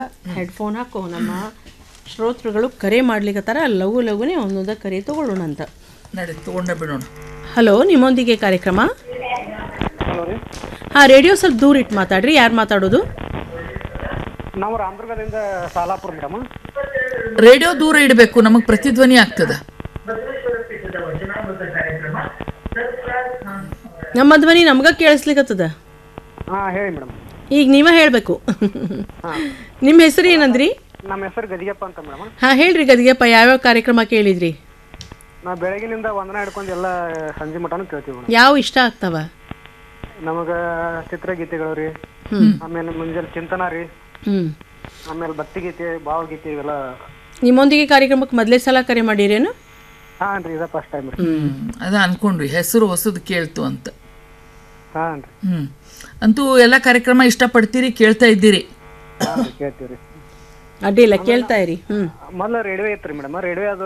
Headphone ಹಾಕೋ ನಮ್ಮ ಶ್ರೋತೃಗಳು ಕರೆ ಮಾಡ್ಲಿಕ್ಕತ್ತಾರ ಲಘು ಲಘುನೇ ಒಂದೊಂದ ಕರೆ ತಗೊಳ್ಳೋಣ ಅಂತ ನಡಿ ತಗೊಂಡ ಬಿಡೋಣ ಹಲೋ ನಿಮ್ಮೊಂದಿಗೆ ಕಾರ್ಯಕ್ರಮ ಹಲೋ ರೀ ಹಾಂ ರೇಡಿಯೋ ಸ್ವಲ್ಪ ದೂರ ಇಟ್ಟು ಮಾತಾಡ್ರಿ ಯಾರು ಮಾತಾಡೋದು ನಾವು ರಾಮದುರ್ಗದಿಂದ ಸಾಲಾಪುರ ಮೇಡಮ್ ರೇಡಿಯೋ ದೂರ ಇಡಬೇಕು ನಮಗೆ ಪ್ರತಿಧ್ವನಿ ಆಗ್ತದ ನಮ್ಮ ಧ್ವನಿ ನಮ್ಗ ಕೇಳಿಸ್ಲಿಕ್ಕತ್ತದ ಹಾಂ ಹೇಳಿ ಮೇಡಮ್ ಈಗ ನೀವ ಹೇಳಬೇಕು ನಿಮ್ಮ ಹೆಸರು ಏನಂದ್ರಿ ನಮ್ಮ ಹೆಸರು ಗದಿಗೆಪ್ಪ ಅಂತ ಮೇಡಮ್ ಹಾಂ ಹೇಳ್ರಿ ಗದಿಗೆಪ್ಪ ಯಾವ್ಯಾವ ಕಾರ್ಯಕ್ರಮ ಕೇಳಿದ್ರಿ ನಾವು ಬೆಳಗಿನಿಂದ ವಂದನ ಹಿಡ್ಕೊಂಡು ಎಲ್ಲ ಸಂಜೆ ಮಟನೂ ಕೇಳ್ತೀವಿ ಮೇಡಮ್ ಯಾವ ಇಷ್ಟ ಆಗ್ತಾವ ನಮಗೆ ಚಿತ್ರಗೀತೆಗಳು ರೀ ಆಮೇಲೆ ಮುಂಜಾನೆ ಚಿಂತನ ರೀ ಹ್ಞೂ ಆಮೇಲೆ ಭಕ್ತಿಗೀತೆ ಭಾವಗೀತೆ ಇವೆಲ್ಲ ನಿಮ್ಮೊಂದಿಗೆ ಕಾರ್ಯಕ್ರಮಕ್ಕೆ ಮೊದಲೇ ಸಲ ಕರೆ ಮಾಡಿರೇನು ಹಾಂ ರೀ ಇದ ಫಸ್ಟ್ ಟೈಮ್ ರೀ ಹ್ಮ್ ಅದ ಅನ್ಕೊಂಡ್ವಿ ಹೆಸರು ಹೊಸದು ಕೇಳ್ತು ಅಂತ ಹಾಂ ರೀ ಹ್ಮ್ ಅಂತೂ ಎಲ್ಲ ಕಾರ್ಯಕ್ರಮ ಇಷ್ಟಪಡ್ತೀರಿ ಕೇಳ್ತಾ ಇದ್ದೀರಿ ಹಾಂ ರೀ ಕೇಳ್ತೀವಿ ರೀ ಅಡ್ಡಿಲ್ಲ ಕೇಳ್ತಾ ಇರಿ ಹ್ಞೂ ಮೊದಲು ರೇಡಿಯೋ ಇತ್ತು ರೀ ಮೇಡಮ್ ರೇಡಿಯೋ ಅದು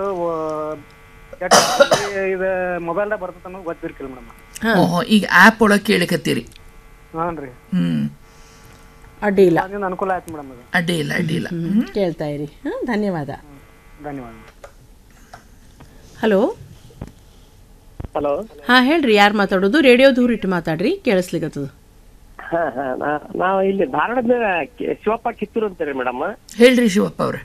ಇದು ಮೊಬೈಲ್ದಾಗ ಬರ್ತದೆ ಅನ್ನೋದು ಗೊತ್ತಿರ್ಕಿಲ್ಲ ಮೇಡಮ್ ಓಹೋ ಈಗ ಆ್ಯಪ್ ಒಳಗೆ ಕೇಳಿಕತ್ತೀರಿ ಹಾಂ ರೀ ಹ್ಮ್ ಅಡ್ಡಿಲ್ಲ ಅದರಿಂದ ಅನುಕೂಲ ಆಯ್ತು ಮೇಡಮ್ ಅದು ಅಡ್ಡಿ ಇಲ್ಲ ಅಡ್ಡಿ ಇಲ್ಲ ಹ್ಮ್, ಕೇಳ್ತಾ ಇರಿ ಹಾಂ ಧನ್ಯವಾದ ಧನ್ಯವಾದ ಹಲೋ ಹಲೋ ಹಾಂ ಹೇಳ್ರಿ ಯಾರು ಮಾತಾಡೋದು ರೇಡಿಯೋ ದೂರ ಇಟ್ಟು ಮಾತಾಡ್ರಿ ಕೇಳಿಸ್ಲಿಕ್ಕತ್ತದ ಹಾ ಹಾ ನಾ- ನಾವು ಇಲ್ಲಿ ಧಾರವಾಡದ ಕೆ- ಶಿವಪ್ಪ ಕಿತ್ತೂರು ಅಂತಾರೆ ಮೇಡಮ್ ಹೇಳ್ರಿ ಶಿವಪ್ಪ ಅವ್ರೆ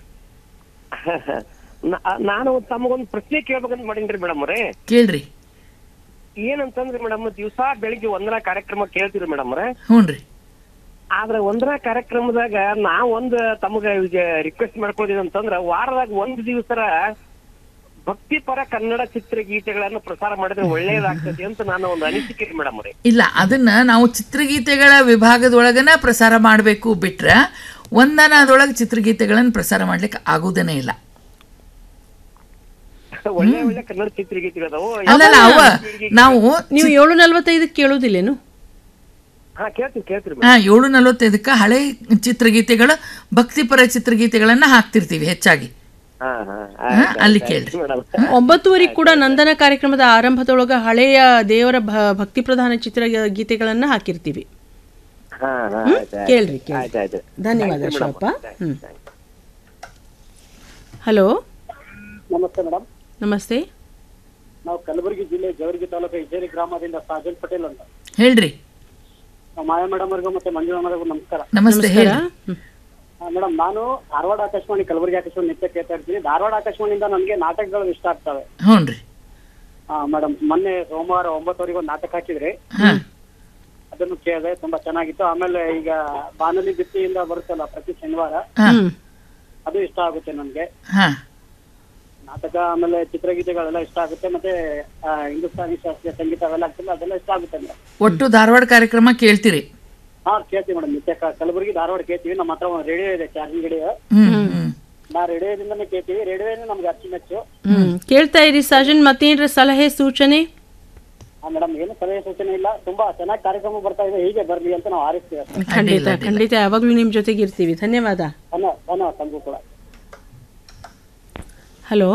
ನಾನು ತಮಗೊಂದು ಪ್ರಶ್ನೆ ಕೇಳ್ಬೇಕಂತ ಮಾಡೀನ್ರಿ ಮೇಡಮ್ ಅವ್ರೆ ಕೇಳ್ರಿ ಏನಂತಂದ್ರಿ ಮೇಡಮ್ ದಿವಸ ಬೆಳಿಗ್ಗೆ ಒಂದರ ಕಾರ್ಯಕ್ರಮ ಕೇಳ್ತೀರಿ ಮೇಡಮ್ ಅವ್ರೆ ಹ್ಞೂನ್ರಿ ಆದ್ರೆ ಒಂದರ ಕಾರ್ಯಕ್ರಮದಾಗ ನಾವ್ ಒಂದ್ ತಮಗ ರಿಕ್ವೆಸ್ಟ್ ಮಾಡ್ಕೊಳ್ತೀವಿ ಅಂತಂದ್ರ ವಾರದಾಗ ಒಂದ್ ದಿವಸರ ಭಕ್ತಿಪರ ಕನ್ನಡ ಚಿತ್ರಗೀತೆಗಳನ್ನು ಪ್ರಸಾರ ಮಾಡಿದ್ರೆ ಒಳ್ಳೇದಾಗ್ತದೆ ಅಂತ ನಾನು ಒಂದು ಅನಿಸಿಕೆ ಮೇಡಮ್ ಅವ್ರೆ ಇಲ್ಲ ಅದನ್ನ ನಾವು ಚಿತ್ರಗೀತೆಗಳ ವಿಭಾಗದೊಳಗನ ಪ್ರಸಾರ ಮಾಡಬೇಕು ಬಿಟ್ರೆ ಒಂದನದೊಳಗೆ ಚಿತ್ರಗೀತೆಗಳನ್ನು ಪ್ರಸಾರ ಮಾಡ್ಲಿಕ್ಕೆ ಆಗುದೇನೇ ಇಲ್ಲ ಒಳ್ಳೆ ಒಳ್ಳೆ ಕನ್ನಡ ಚಿತ್ರಗೀತೆಗಳದಾವು ಅಲ್ಲಲ್ಲ ಅವ ನಾವು ನೀವು ಏಳು ನಲ್ವತ್ತೈದಕ್ಕೆ ಕೇಳೋದಿಲ್ಲೇನು ಹಾ ಕೇಳ್ತೀವಿ ಕೇಳ್ತೀರಿ ಹಾ ಏಳು ನಲವತ್ತೈದಕ್ಕೆ ಹಳೆ ಚಿತ್ರಗೀತೆಗಳು ಭಕ್ತಿಪರ ಚಿತ್ರಗೀತೆಗಳನ್ನ ಹಾಕ್ತಿರ್ತೀವಿ ಹೆಚ್ಚಾಗಿ ಹಾ ಹಾ ಹಾ, ಅಲ್ಲಿ ಕೇಳ್ರಿ ಮೇಡಮ್ ಒಂಬತ್ತುವರೆಗೆ ಕೂಡ ನಂದನ ಕಾರ್ಯಕ್ರಮದ ಆರಂಭದೊಳಗ ಹಳೆಯ ದೇವರ ಭ- ಭಕ್ತಿ ಪ್ರಧಾನ ಚಿತ್ರ ಗೀತೆಗಳನ್ನ ಹಾಕಿರ್ತೀವಿ ಹಾ ಹಾ ಆಯ್ತು ಕೇಳ್ರಿ ಕೇಳ್ರಿ ಆಯ್ತು ಆಯ್ತು ಧನ್ಯವಾದ ಶಿವಪ್ಪ ಹ್ಮ್ ಹಲೋ ನಮಸ್ತೆ ಮೇಡಮ್ ನಮಸ್ತೆ ನಾವು ಕಲಬುರಗಿ ಜಿಲ್ಲೆ ಜವರ್ಗಿ ತಾಲೂಕು ಇಜೇರಿ ಗ್ರಾಮದಿಂದ ಸಾಜನ್ ಪಟೇಲ್ ಅಂತ ಹೇಳ್ರಿ ನಾವು ಮಾಯಾ ಮೇಡಮ್ ಅವ್ರಿಗೂ ಮತ್ತೆ ಮಂಜುಳಾ ಮೇಡಮ್ ನಮಸ್ಕಾರ ನಮಸ್ತೆ ನಮಸ್ಕಾರ ಹೇಳಿ ಹ್ಮ್. ಮೇಡಮ್ ನಾನು ಧಾರವಾಡ ಆಕಾಶವಾಣಿ ಕಲಬುರಗಿ ಆಕಾಶವಾಣಿ ನಿತ್ಯ ಕೇಳ್ತಾ ಇರ್ತೀನಿ ಧಾರವಾಡ ಆಕಾಶವಾಣಿಯಿಂದ ನನಗೆ ನಾಟಕಗಳು ಇಷ್ಟ ಆಗ್ತವೆ ಹ್ಞೂನ್ರಿ ಮೇಡಮ್ ಮೊನ್ನೆ ಸೋಮವಾರ ಒಂಬತ್ತುವರೆಗೆ ಒಂದು ನಾಟಕ ಹಾಕಿದ್ರಿ ಹಾ ಅದನ್ನು ಕೇಳಿದೆ ತುಂಬಾ ಚೆನ್ನಾಗಿತ್ತು ಆಮೇಲೆ ಈಗ ಬಾನಲಿ ಬಿತ್ತಿಯಿಂದ ಬರುತ್ತಲ್ಲ ಪ್ರತಿ ಶನಿವಾರ ಹಾ ಹ್ಮ್ ಅದು ಇಷ್ಟ ಆಗುತ್ತೆ ನನಗೆ ಹಾ ನಾಟಕ ಆಮೇಲೆ ಚಿತ್ರಗೀತೆಗಳೆಲ್ಲ ಇಷ್ಟ ಆಗುತ್ತೆ ಮತ್ತೆ ಆ, ಹಿಂದೂಸ್ತಾನಿ ಶಾಸ್ತ್ರೀಯ ಸಂಗೀತ ಅವೆಲ್ಲ ಆಗ್ತಿಲ್ಲ ಅದೆಲ್ಲ ಇಷ್ಟ ಆಗುತ್ತೆ ಮೇಡಮ್ ಒಟ್ಟು ಧಾರವಾಡ ಕಾರ್ಯಕ್ರಮ ಕೇಳ್ತೀರಿ ಹಾ ಕೇಳ್ತೀವಿ ಮೇಡಮ್ ನಿತ್ಯ ಕ- ಕಲಬುರಗಿ ಧಾರವಾಡ ಕೇಳ್ತೀವಿ ನಮ್ಮ ಹತ್ರ ಒಂದು ರೇಡಿಯೋ ಇದೆ ಚಾರ್ಜಿಂಗ್ ರೇಡಿಯೋ ಹ್ಮ್ ಹ್ಮ್ ನಾ ರೇಡಿಯೋದಿಂದನೇ ಕೇಳ್ತೀವಿ ರೇಡಿಯೋನೇ ನಮ್ಗೆ ಅಚ್ಚುಮೆಚ್ಚು ಹ್ಮ್ ಕೇಳ್ತಾ ಇರಿ ಸಾಜನ್ ಮತ್ತೇನ್ರ ಸಲಹೆ ಸೂಚನೆ ಮೇಡಮ್ ಏನು ಸಲಹೆ ಸೂಚನೆ ಇಲ್ಲ ತುಂಬಾ ಚೆನ್ನಾಗಿ ಕಾರ್ಯಕ್ರಮ ಬರ್ತಾ ಇದೆ ಹೀಗೆ ಬರ್ಲಿ ಅಂತ ನಾವು ಹಾರೈಸ್ತೀವಿ ಅಷ್ಟೇ. ಖಂಡಿತ ಖಂಡಿತ ಯಾವಾಗ್ಲೂ ನಿಮ್ ಜೊತೆಗೆ ಇರ್ತೀವಿ ಧನ್ಯವಾದ ಧನ್ಯವಾದ ಧನ್ಯವಾದ ತಮಗೂ ಕೂಡ ಹಲೋ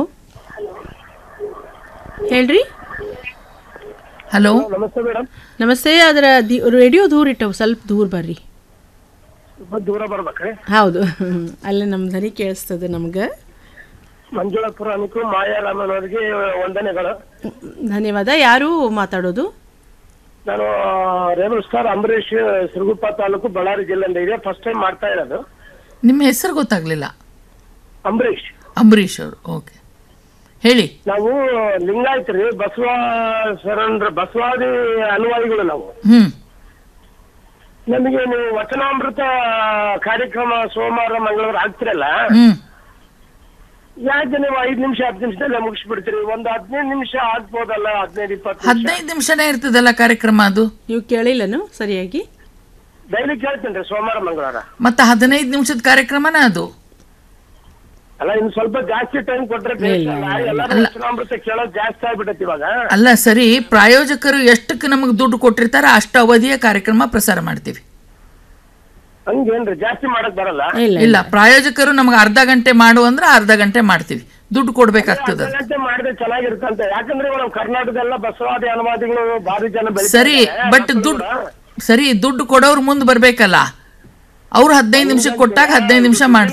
ಹೇಳ್ರಿ ಹಲೋ ನಮಸ್ತೆ ಮೇಡಮ್ ನಮಸ್ತೆ ಅದರ ದಿ- ರೇಡಿಯೋ ದೂರ ಇಟ್ಟವು ಸ್ವಲ್ಪ ದೂರ ಬರ್ರಿ ಸ್ವಲ್ಪ ದೂರ ಬರ್ಬೇಕ್ರಿ ಹೌದು ಅಲ್ಲೇ ನಮ್ಮ ಧ್ವನಿ ಕೇಳಿಸ್ತದೆ ನಮ್ಗೆ ಮಂಜುಳಾ ಪುರಾಣಿಕು ಮಾಯಾರಾಮನ್ ಅವರಿಗೆ ವಂದನೆಗಳು ಧನ್ಯವಾದ ಯಾರು ಮಾತಾಡೋದು ನಾನು ರೇಣು ಸ್ಟಾರ್ ಅಂಬರೀಶ್ ಸಿರುಗುಪ್ಪ ತಾಲೂಕು ಬಳ್ಳಾರಿ ಜಿಲ್ಲೆಯಿಂದ ಇದೆ ಫಸ್ಟ್ ಟೈಮ್ ಮಾಡ್ತಾ ಇರೋದು ನಿಮ್ಮ ಹೆಸರು ಗೊತ್ತಾಗ್ಲಿಲ್ಲ ಅಂಬರೀಶ್ ಅಂಬರೀಶ್ ಅವರು ಓಕೆ ಹೇಳಿ ನಾವು ಲಿಂಗಾಯತ್ ರೀ ಬಸವ ಶರಣರ ಬಸವಾದಿ ಅನುಯಾಯಿಗಳು ನಾವು ಹ್ಮ್ ನಮಗೆ ನೀವು ವಚನಾಮೃತ ಕಾರ್ಯಕ್ರಮ ಸೋಮವಾರ ಮಂಗಳವಾರ ಆಗ್ತಿರಲ್ಲ ಹ್ಮ್ ಯಾಕೆ ನೀವು ಐದ್ ನಿಮಿಷ ಹತ್ತು ನಿಮಿಷದಲ್ಲೇ ಮುಗಿಸ್ಬಿಡ್ತೀರಿ ಒಂದು ಹದಿನೈದು ನಿಮಿಷ ಆಗ್ಬೋದಲ್ಲ ಹದಿನೈದು ಇಪ್ಪತ್ತು ನಿಮಿಷ ಹದಿನೈದು ನಿಮಿಷನೇ ಇರ್ತದಲ್ಲ ಕಾರ್ಯಕ್ರಮ ಅದು ನೀವು ಕೇಳಿಲ್ಲನು ಸರಿಯಾಗಿ ಡೈಲಿ ಕೇಳ್ತೀನಿ ರೀ ಸೋಮವಾರ ಮಂಗಳವಾರ ಮತ್ತೆ ಹದಿನೈದು ನಿಮಿಷದ ಕಾರ್ಯಕ್ರಮನ ಅದು ಅಲ್ಲ ಇನ್ನು ಸ್ವಲ್ಪ ಜಾಸ್ತಿ ಟೈಮ್ ಕೊಟ್ರೆ ಎಲ್ಲರೂ ವಚನಾಮೃತ ಕೇಳೋದು ಜಾಸ್ತಿ ಆಗ್ಬಿಟ್ಟೈತಿ ಇವಾಗ ಅಲ್ಲ ಸರಿ ಪ್ರಾಯೋಜಕರು ಎಷ್ಟಕ್ಕೆ ನಮಗೆ ದುಡ್ಡು ಕೊಟ್ಟಿರ್ತಾರ ಅಷ್ಟು ಅವಧಿಯ ಕಾರ್ಯಕ್ರಮ ಪ್ರಸಾರ ಮಾಡ್ತೀವಿ ಹಂಗೇನ್ರಿ ಜಾಸ್ತಿ ಮಾಡಕ್ ಬರಲ್ಲ ಇಲ್ಲ ಇಲ್ಲ ಪ್ರಾಯೋಜಕರು ನಮಗೆ ಅರ್ಧ ಗಂಟೆ ಮಾಡು ಅಂದ್ರೆ ಅರ್ಧ ಗಂಟೆ ಮಾಡ್ತೀವಿ ದುಡ್ಡು ಕೊಡ್ಬೇಕಾಗ್ತದ ಅರ್ಧ ಗಂಟೆ ಮಾಡಿದ್ರೆ ಚೆನ್ನಾಗಿರ್ತಂತೆ ಯಾಕಂದ್ರೆ ಇವಾಗ ನಮ್ಮ ಕರ್ನಾಟಕದೆಲ್ಲ ಬಸವಾದಿ ಅನುವಾದಿಗಳು ಭಾರಿ ಜನ ಬೆಳಿತಾರೆ. ಸರಿ ಬಟ್ ದುಡ್ಡು ಸರಿ ದುಡ್ಡು ಕೊಡೋರು ಮುಂದೆ ಬರ್ಬೇಕಲ್ಲ ಅವ್ರು ಹದಿನೈದು ನಿಮಿಷ ಕೊಟ್ಟಾಗ ಹದಿನೈದು ನಿಮಿಷ ಮಾಡ್ತಾರೆ